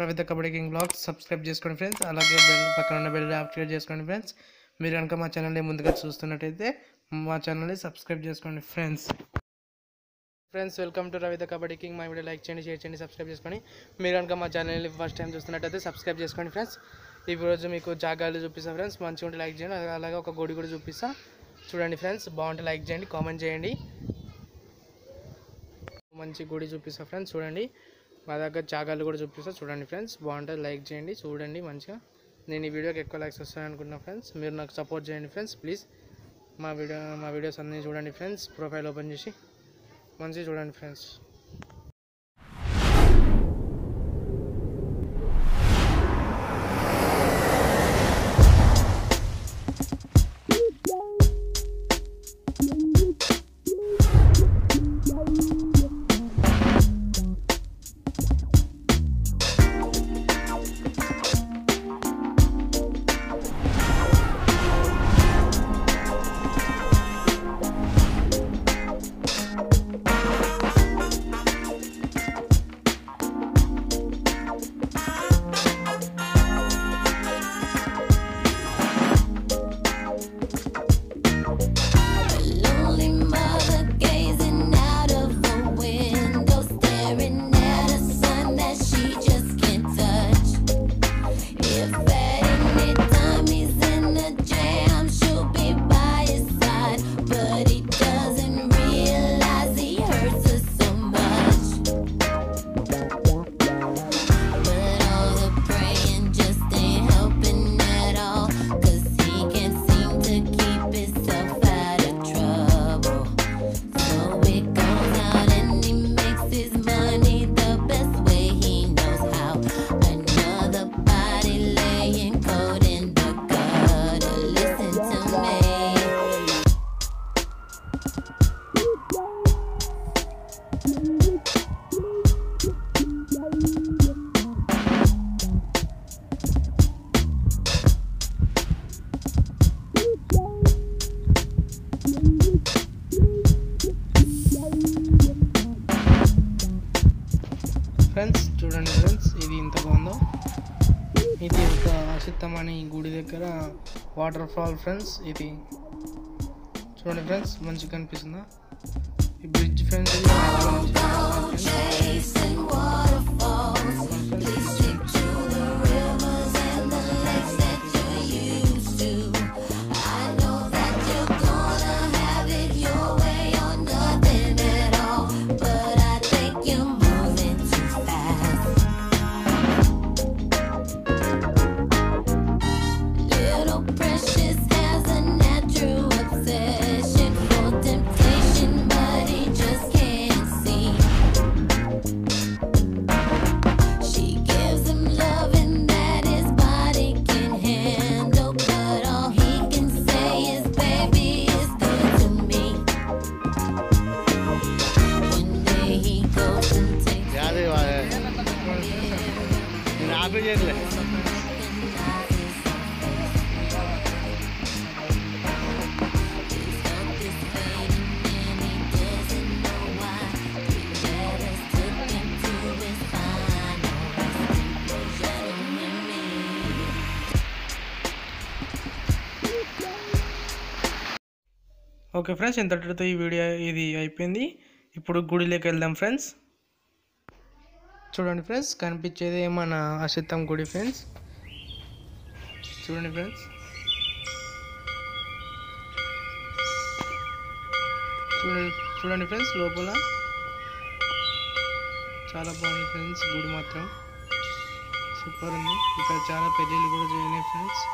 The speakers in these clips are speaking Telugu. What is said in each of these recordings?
Ravitha kabaddi king vlogs subscribe చేసుకోండి ఫ్రెండ్స్ అలాగే బెల్ పక్కన ఉన్న బెల్ యాక్టివేట్ చేసుకోండి ఫ్రెండ్స్ మీరు కనుక మా ఛానల్ని ముందుగా చూస్తున్నట్టయితే మా ఛానల్ని సబ్స్క్రైబ్ చేసుకోండి friends friends welcome to Ravitha kabaddi king మా వీడియో లైక్ చేయండి షేర్ చేయండి సబ్స్క్రైబ్ చేసుకోండి మీరు కనుక మా ఛానల్ని ఫస్ట్ టైం చూస్తున్నట్టయితే సబ్స్క్రైబ్ చేసుకోండి ఫ్రెండ్స్ ఈ రోజు మీకు జాగాలు చూపిస్తాను ఫ్రెండ్స్ మంచిగా ఉంటే లైక్ చేయండి అలాగే- అలాగే ఒక గుడి కూడా చూపిస్తా చూడండి ఫ్రెండ్స్ బాగుంటే లైక్ చేయండి కామెంట్ చేయండి మంచి గుడి చూపిస్తా ఫ్రెండ్స్ చూడండి మా దగ్గర జాగాలు కూడా చూపిస్తా చూడండి ఫ్రెండ్స్ బాగుంటుంది లైక్ చేయండి చూడండి మంచిగా నేను ఈ వీడియోకి ఎక్కువ లైక్స్ వస్తాను అనుకుంటున్నాను ఫ్రెండ్స్ మీరు నాకు సపోర్ట్ చేయండి ఫ్రెండ్స్ ప్లీజ్ మా వీడియో మా వీడియోస్ అన్నీ చూడండి ఫ్రెండ్స్ ప్రొఫైల్ ఓపెన్ చేసి మంచిగా చూడండి friends Lonely mother gazing out of the window, staring at a sun that she just can't touch. If at any time he's in a jam, she'll be by his side. But he doesn't realize he hurts her so much. But all the praying just ain't helping at all. Cause he can't seem to keep himself out of trouble. So it goes out and he makes his money the best way he knows how. Another body laying cold in the gutter. Listen to me. Friends చూడండి ఫ్రెండ్స్ ఇది ఇంత బాగుందో ఇది ఒక అసిత్తమని గుడి దగ్గర వాటర్ ఫాల్ ఫ్రెండ్స్ ఇది చూడండి ఫ్రెండ్స్ మంచిగా కనిపిస్తుందా ఈ బ్రిడ్జ్ ఫ్రెండ్స్ ఇది చాలా మంచిగా ఉంది friends. Chasing waterfalls. Please stick to the rivers and the lakes that you used to. I know that you're gonna have it your way or nothing at all. But I think you're moving too fast. Little precious has a natural obsession for temptation, but he just can't see. She gives him loving that his body can handle, but all he can say is, "Baby, it's good to me." One day he goes and takes యాది నేను ఆపే చేయలే ఓకే ఫ్రెండ్స్ ఇంతటితో ఈ వీడియో ఇది అయిపోయింది ఇప్పుడు గుడిలోకి వెళ్దాం ఫ్రెండ్స్ చూడండి ఫ్రెండ్స్ కనిపించేది మన అసిత్తం గుడి ఫ్రెండ్స్ చూడండి ఫ్రెండ్స్ చూడండి చూడండి ఫ్రెండ్స్ లోపల చాలా బాగుంది ఫ్రెండ్స్ గుడి మాత్రం సూపర్ ఉంది ఇక్కడ చాలా పెళ్ళిళ్ళు కూడా జరిగినాయి ఫ్రెండ్స్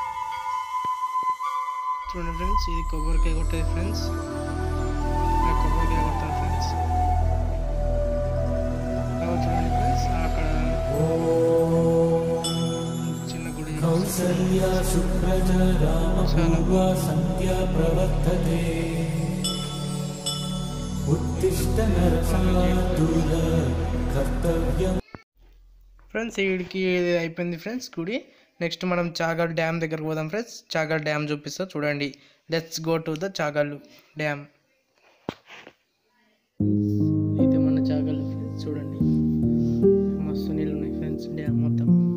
చూడండి ఫ్రెండ్స్ ఇది కొబ్బరికాయ కొట్టేది ఫ్రెండ్స్ ఇక్కడ కొబ్బరికాయ కొడతారు ఫ్రెండ్స్ అగో చూడండి ఫ్రెండ్స్ అక్కడ చిన్న గుడి कौसल्या सुप्रज रामपूर्वा सन्ध्या प्रवर्तते उत्तिष्ठ नरसातुर कर्तव्यम् ఫ్రెండ్స్ వీడికి ఇది అయిపోయింది ఫ్రెండ్స్ గుడి నెక్స్ట్ మనం చాగల్ డ్యామ్ దగ్గరకు పోదాం ఫ్రెండ్స్ చాగల్ డ్యామ్ చూపిస్తా చూడండి let's go to the Chagal dam ఇది మన చాగల్ ఫ్రెండ్స్ చూడండి మస్తు నీళ్ళు ఉన్నాయి ఫ్రెండ్స్ డ్యామ్ మొత్తం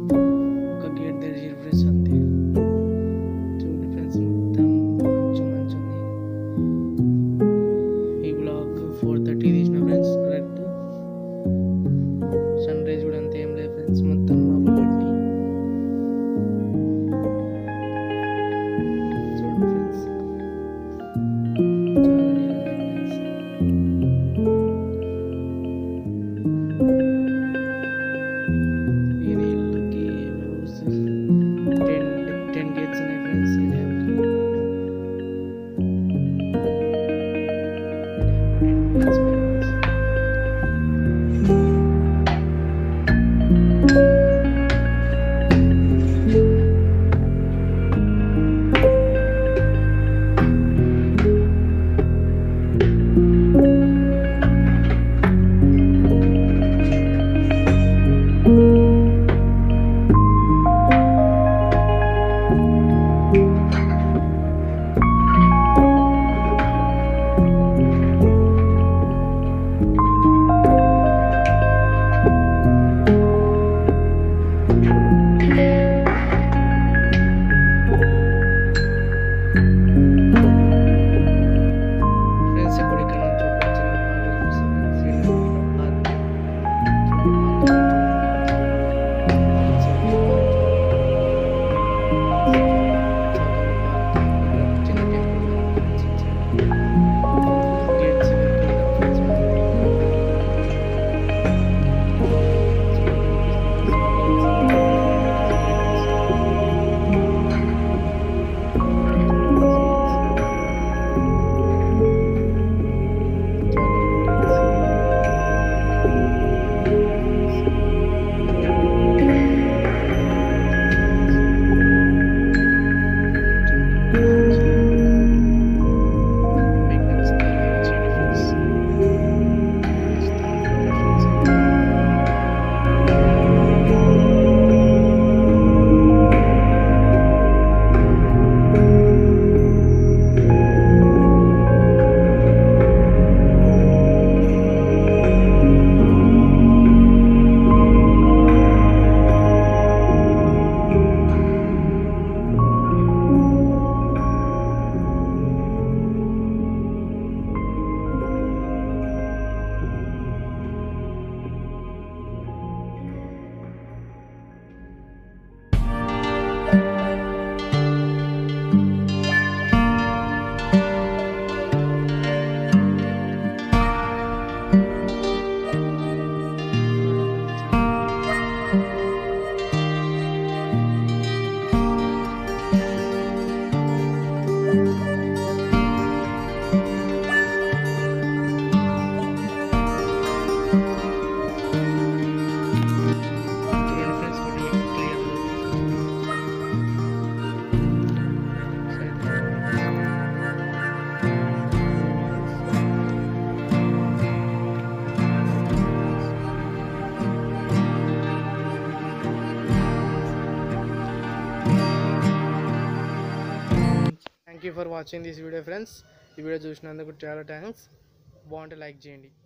thank you for watching this video friends ఈ వీడియో చూసినందుకు చాలా థ్యాంక్స్ బాగుంటే లైక్ చేయండి